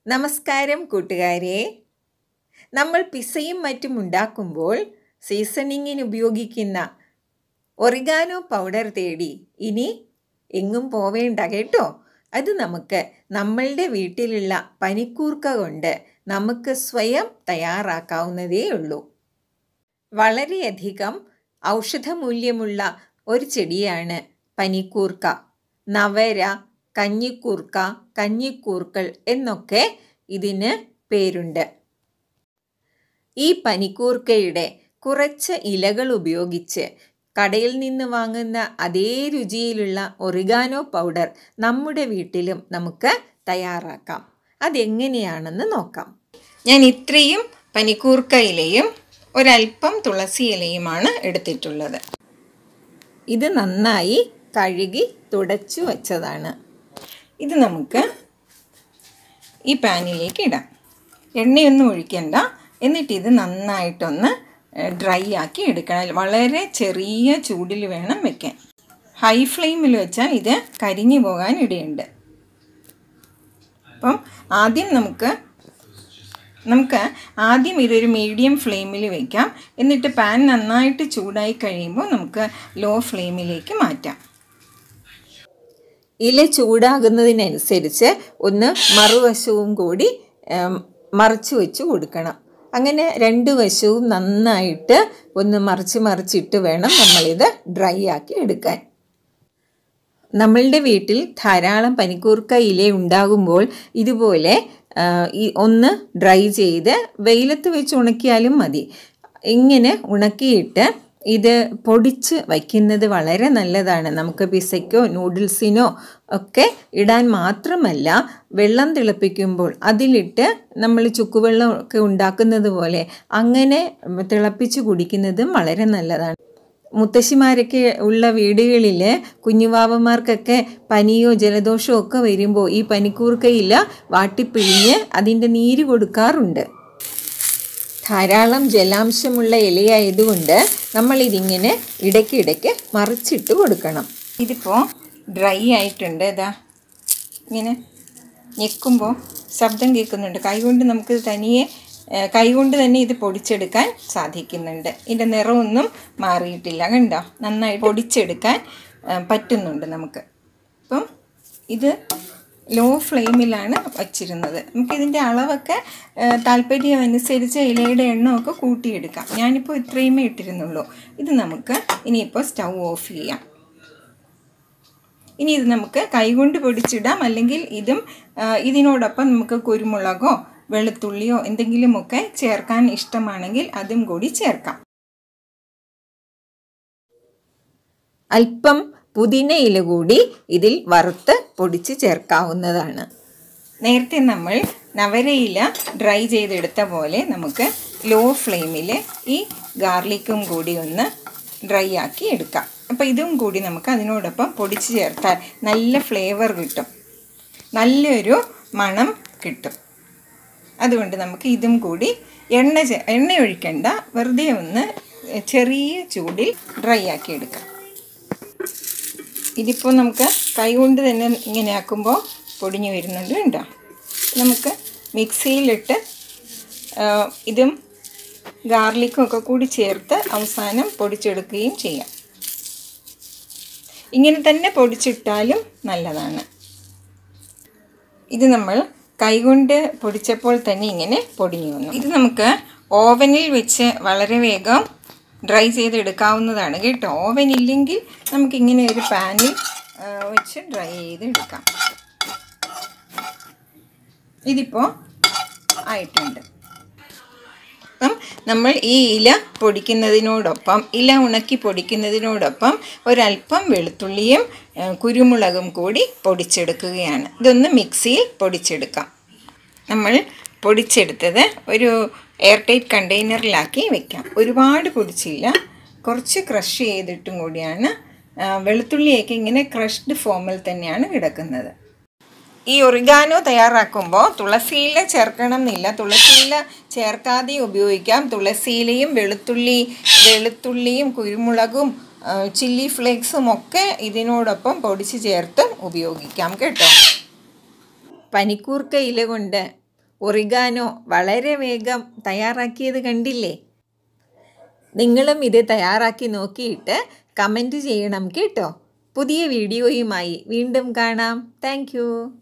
നമസ്കാരം കൂട്ടുകാരെ നമ്മൾ പിസയും മറ്റും ഉണ്ടാക്കുമ്പോൾ സീസണിങ്ങിന് ഉപയോഗിക്കുന്ന ഒറിഗാനോ പൗഡർ തേടി ഇനി എങ്ങും പോവേണ്ട കേട്ടോ അത് നമുക്ക് നമ്മളുടെ വീട്ടിലുള്ള പനിക്കൂർക്ക കൊണ്ട് നമുക്ക് സ്വയം തയ്യാറാക്കാവുന്നതേ ഉള്ളൂ വളരെയധികം ഔഷധമൂല്യമുള്ള ഒരു ചെടിയാണ് പനിക്കൂർക്ക നവര കഞ്ഞിക്കൂർക്ക കഞ്ഞിക്കൂർക്കൾ എന്നൊക്കെ ഇതിന് പേരുണ്ട് ഈ പനിക്കൂർക്കയുടെ കുറച്ച് ഇലകൾ ഉപയോഗിച്ച് കടയിൽ നിന്ന് വാങ്ങുന്ന അതേ രുചിയിലുള്ള ഒറിഗാനോ പൗഡർ നമ്മുടെ വീട്ടിലും നമുക്ക് തയ്യാറാക്കാം അതെങ്ങനെയാണെന്ന് നോക്കാം ഞാൻ ഇത്രയും പനിക്കൂർക്ക ഇലയും ഒരൽപ്പം തുളസി ഇലയുമാണ് എടുത്തിട്ടുള്ളത് ഇത് നന്നായി കഴുകി തുടച്ചു വച്ചതാണ് ഇത് നമുക്ക് ഈ പാനിലേക്ക് ഇടാം എണ്ണയൊന്നും ഒഴിക്കണ്ട എന്നിട്ട് ഇത് നന്നായിട്ടൊന്ന് ഡ്രൈ ആക്കി എടുക്കണം വളരെ ചെറിയ ചൂടിൽ വേണം വെക്കാൻ ഹൈ ഫ്ലെയിമിൽ വെച്ചാൽ ഇത് കരിഞ്ഞു പോകാൻ ഇടയുണ്ട് അപ്പം ആദ്യം നമുക്ക് നമുക്ക് ആദ്യം ഇതൊരു മീഡിയം ഫ്ലെയിമിൽ വയ്ക്കാം എന്നിട്ട് പാൻ നന്നായിട്ട് ചൂടായി കഴിയുമ്പോൾ നമുക്ക് ലോ ഫ്ലെയിമിലേക്ക് മാറ്റാം ഇല ചൂടാകുന്നതിനനുസരിച്ച് ഒന്ന് മറുവശവും കൂടി മറിച്ച് വെച്ച് കൊടുക്കണം അങ്ങനെ രണ്ട് വശവും നന്നായിട്ട് ഒന്ന് മറിച്ച് മറിച്ചിട്ട് വേണം നമ്മളിത് ഡ്രൈ ആക്കി എടുക്കാൻ നമ്മളുടെ വീട്ടിൽ ധാരാളം പനിക്കൂർക്ക ഇല ഉണ്ടാകുമ്പോൾ ഇതുപോലെ ഈ ഒന്ന് ഡ്രൈ ചെയ്ത് വെയിലത്ത് വെച്ച് ഉണക്കിയാലും മതി ഇങ്ങനെ ഉണക്കിയിട്ട് ഇത് പൊടിച്ച് വയ്ക്കുന്നത് വളരെ നല്ലതാണ് നമുക്ക് പിസയ്ക്കോ നൂഡിൽസിനോ ഒക്കെ ഇടാൻ മാത്രമല്ല വെള്ളം തിളപ്പിക്കുമ്പോൾ അതിലിട്ട് നമ്മൾ ചുക്കുവെള്ളം ഒക്കെ ഉണ്ടാക്കുന്നത് പോലെ അങ്ങനെ തിളപ്പിച്ച് കുടിക്കുന്നതും വളരെ നല്ലതാണ് മുത്തശ്ശിമാരൊക്കെ ഉള്ള വീടുകളിൽ കുഞ്ഞുവാവന്മാർക്കൊക്കെ പനിയോ ജലദോഷമോ ഒക്കെ വരുമ്പോൾ ഈ പനിക്കൂർക്കയില വാട്ടിപ്പിഴിഞ്ഞ് അതിൻ്റെ നീര് കൊടുക്കാറുണ്ട് ധാരാളം ജലാംശമുള്ള ഇലയായതുകൊണ്ട് നമ്മളിതിങ്ങനെ ഇടയ്ക്കിടയ്ക്ക് മറിച്ചിട്ട് കൊടുക്കണം ഇതിപ്പോൾ ഡ്രൈ ആയിട്ടുണ്ട് ഇതാ ഇങ്ങനെ ഞെക്കുമ്പോൾ ശബ്ദം കേൾക്കുന്നുണ്ട് കൈകൊണ്ട് നമുക്ക് തനിയെ കൈകൊണ്ട് തന്നെ ഇത് പൊടിച്ചെടുക്കാൻ സാധിക്കുന്നുണ്ട് ഇതിൻ്റെ നിറമൊന്നും മാറിയിട്ടില്ല കണ്ടോ നന്നായി പൊടിച്ചെടുക്കാൻ പറ്റുന്നുണ്ട് നമുക്ക് അപ്പം ഇത് ലോ ഫ്ലെയിമിലാണ് വച്ചിരുന്നത് നമുക്കിതിൻ്റെ അളവൊക്കെ താല്പര്യം അനുസരിച്ച് ഇലയുടെ എണ്ണമൊക്കെ കൂട്ടിയെടുക്കാം ഞാനിപ്പോൾ ഇത്രയുമേ ഇട്ടിരുന്നുള്ളൂ ഇത് നമുക്ക് ഇനിയിപ്പോൾ സ്റ്റൗ ഓഫ് ചെയ്യാം ഇനി ഇത് നമുക്ക് കൈകൊണ്ട് പൊടിച്ചിടാം അല്ലെങ്കിൽ ഇതും ഇതിനോടൊപ്പം നമുക്ക് കുരുമുളകോ വെളുത്തുള്ളിയോ എന്തെങ്കിലുമൊക്കെ ചേർക്കാൻ ഇഷ്ടമാണെങ്കിൽ അതും കൂടി ചേർക്കാം അല്പം പുതിന ഇല കൂടി ഇതിൽ വറുത്ത് പൊടിച്ച് ചേർക്കാവുന്നതാണ് നേരത്തെ നമ്മൾ നവരയില ഡ്രൈ ചെയ്തെടുത്ത പോലെ നമുക്ക് ലോ ഫ്ലെയിമിൽ ഈ ഗാർലിക്കും കൂടി ഒന്ന് ഡ്രൈ ആക്കി എടുക്കാം അപ്പോൾ ഇതും കൂടി നമുക്ക് അതിനോടൊപ്പം പൊടിച്ച് ചേർത്താൽ നല്ല ഫ്ലേവർ കിട്ടും നല്ലൊരു മണം കിട്ടും അതുകൊണ്ട് നമുക്ക് ഇതും കൂടി എണ്ണ എണ്ണ ഒഴിക്കണ്ട വെറുതെ ഒന്ന് ചെറിയ ചൂടിൽ ഡ്രൈ ആക്കി എടുക്കാം ഇതിപ്പോൾ നമുക്ക് കൈകൊണ്ട് തന്നെ ഇങ്ങനെ ആക്കുമ്പോൾ പൊടിഞ്ഞു വരുന്നുണ്ട് കണ്ടോ നമുക്ക് മിക്സിയിലിട്ട് ഇതും ഗാർലിക്കും ഒക്കെ കൂടി ചേർത്ത് അവസാനം പൊടിച്ചെടുക്കുകയും ചെയ്യാം ഇങ്ങനെ തന്നെ പൊടിച്ചിട്ടാലും നല്ലതാണ് ഇത് നമ്മൾ കൈകൊണ്ട് പൊടിച്ചപ്പോൾ തന്നെ ഇങ്ങനെ പൊടിഞ്ഞു വന്നു ഇത് നമുക്ക് ഓവനിൽ വെച്ച് വളരെ വേഗം ഡ്രൈ ചെയ്തെടുക്കാവുന്നതാണ് കേട്ടോ ഓവൻ ഇല്ലെങ്കിൽ നമുക്കിങ്ങനെ ഒരു പാനിൽ വെച്ച് ഡ്രൈ ചെയ്ത് എടുക്കാം ഇതിപ്പോൾ ആയിട്ടുണ്ട് അപ്പം നമ്മൾ ഈ ഇല പൊടിക്കുന്നതിനോടൊപ്പം ഇല ഉണക്കി പൊടിക്കുന്നതിനോടൊപ്പം ഒരല്പം വെളുത്തുള്ളിയും കുരുമുളകും കൂടി പൊടിച്ചെടുക്കുകയാണ് ഇതൊന്ന് മിക്സിയിൽ പൊടിച്ചെടുക്കാം നമ്മൾ പൊടിച്ചെടുത്തത് ഒരു എയർ ടൈറ്റ് കണ്ടെയ്നറിലാക്കി വെക്കാം ഒരുപാട് പൊടിച്ചില്ല കുറച്ച് ക്രഷ് ചെയ്തിട്ടും കൂടിയാണ് വെളുത്തുള്ളിയൊക്കെ ഇങ്ങനെ ക്രഷ്ഡ് ഫോമിൽ തന്നെയാണ് കിടക്കുന്നത് ഈ ഒറിഗാനോ തയ്യാറാക്കുമ്പോൾ തുളസിയില ചേർക്കണം എന്നില്ല തുളസിയില ചേർക്കാതെ ഉപയോഗിക്കാം തുളസിയിലയും വെളുത്തുള്ളി വെളുത്തുള്ളിയും കുരുമുളകും ചില്ലി ഫ്ലേക്സും ഒക്കെ ഇതിനോടൊപ്പം പൊടിച്ച് ചേർത്ത് ഉപയോഗിക്കാം കേട്ടോ പനിക്കൂർക്ക ഇല കൊണ്ട് ഒറിഗാനോ വളരെ വേഗം തയ്യാറാക്കിയത് കണ്ടില്ലേ നിങ്ങളും ഇത് തയ്യാറാക്കി നോക്കിയിട്ട് കമൻറ്റ് ചെയ്യണം കേട്ടോ പുതിയ വീഡിയോയുമായി വീണ്ടും കാണാം താങ്ക്